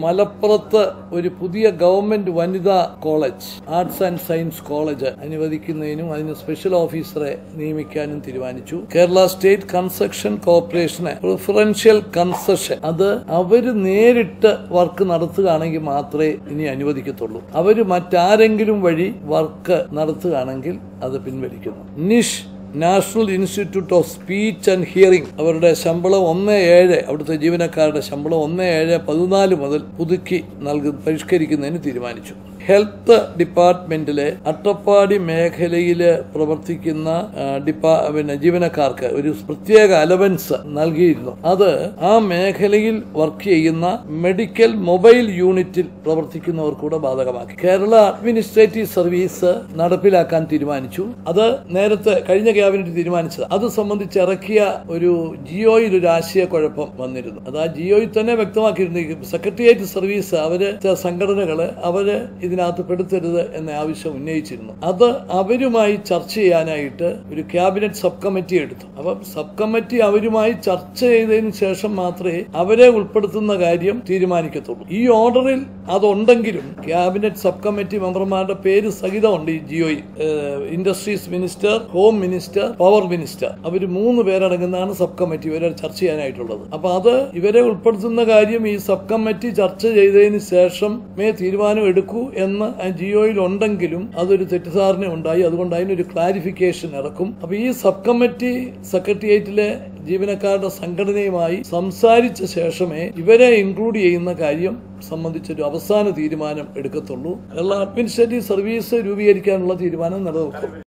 മലപ്പുറത്ത് ഒരു പുതിയ ഗവൺമെന്റ് വനിതാ college arts and science college അനുവദിക്കുന്നതിനും അതിന് സ്പെഷ്യൽ ഓഫീസറെ നിയമിക്കാനും തീരുമാനിച്ചു കേരള സ്റ്റേറ്റ് കൺസ്ട്രക്ഷൻ കോർപ്പറേഷന് പ്രിഫറൻഷ്യൽ കൺസെഷൻ അത് അവര് നേരിട്ട് വർക്ക് നടത്തുകയാണെങ്കിൽ മാത്രമേ ഇനി അനുവദിക്കത്തുള്ളൂ അവര് മറ്റാരെങ്കിലും വഴി വർക്ക് നടത്തുകയാണെങ്കിൽ അത് പിൻവലിക്കുന്നു NISH national institute of speech and hearing അവരുടെ ശമ്പളം ഒന്ന് ഏഴ് അവിടുത്തെ ജീവനക്കാരുടെ ശമ്പളം ഒന്ന് ഏഴ് പതിനാല് മുതൽ പുതുക്കി നൽകി പരിഷ്കരിക്കുന്നതിന് തീരുമാനിച്ചു ഹെൽത്ത് ഡിപ്പാർട്ട്മെന്റിലെ അട്ടപ്പാടി മേഖലയിൽ പ്രവർത്തിക്കുന്ന ആ, ഡിപ്പാ പിന്നെ ജീവനക്കാർക്ക് ഒരു പ്രത്യേക അലവൻസ് നൽകിയിരുന്നു അത് ആ മേഖലയിൽ വർക്ക് ചെയ്യുന്ന മെഡിക്കൽ മൊബൈൽ യൂണിറ്റിൽ പ്രവർത്തിക്കുന്നവർ കൂടെ ബാധകമാക്കി കേരള അഡ്മിനിസ്ട്രേറ്റീവ് സർവീസ് നടപ്പിലാക്കാൻ തീരുമാനിച്ചു അത് നേരത്തെ കഴിഞ്ഞ ക്യാബിനറ്റ് തീരുമാനിച്ചത് അത് സംബന്ധിച്ച് ഇറക്കിയ ഒരു ജിയോയിൽ ഒരു ആശയക്കുഴപ്പം വന്നിരുന്നു അത് ആ ജിയോയിൽ തന്നെ വ്യക്തമാക്കിയിരുന്നു സെക്രട്ടേറിയറ്റ് സർവീസ് അവര് ചില സംഘടനകള് അവര് ഇതിനകത്ത് പെടുത്തരുത് എന്ന ആവശ്യം ഉന്നയിച്ചിരുന്നു അത് അവരുമായി ചർച്ച ചെയ്യാനായിട്ട് ഒരു ക്യാബിനറ്റ് സബ് കമ്മിറ്റി എടുത്തു അപ്പം സബ് കമ്മിറ്റി അവരുമായി ചർച്ച ചെയ്തതിന് ശേഷം മാത്രമേ അവരെ ഉൾപ്പെടുത്തുന്ന കാര്യം തീരുമാനിക്കത്തുള്ളൂ ഈ ഓർഡറിൽ അതുണ്ടെങ്കിലും ക്യാബിനറ്റ് സബ് കമ്മിറ്റി മെമ്പർമാരുടെ പേര് സഹിതമുണ്ട് ഈ ജിയോയിൽ industries minister home minister power minister അവർ മൂന്ന് പേരടങ്ങുന്നതാണ് സബ് കമ്മിറ്റി ഇവരെ ചർച്ച ചെയ്യാനായിട്ടുള്ളത് അപ്പൊ അത് ഇവരെ ഉൾപ്പെടുത്തുന്ന കാര്യം ഈ സബ് കമ്മിറ്റി ചർച്ച ചെയ്തതിന് ശേഷം മേ തീരുമാനം എടുക്കൂ എന്ന് ആ ജിയോയിൽ ഉണ്ടെങ്കിലും അതൊരു തെറ്റിദ്ധാരണ ഉണ്ടായി അതുകൊണ്ട് അതിനൊരു ക്ലാരിഫിക്കേഷൻ ഇറക്കും അപ്പൊ ഈ സബ് കമ്മിറ്റി സെക്രട്ടേറിയറ്റിലെ ജീവനക്കാരുടെ സംഘടനയുമായി സംസാരിച്ച ശേഷമേ ഇവരെ ഇൻക്ലൂഡ് ചെയ്യുന്ന കാര്യം സംബന്ധിച്ചൊരു അവസാന തീരുമാനം എടുക്കത്തുള്ളൂ കേരള അഡ്മിനിസ്ട്രേറ്റീവ് സർവീസ് രൂപീകരിക്കാനുള്ള തീരുമാനം നിലനിൽക്കും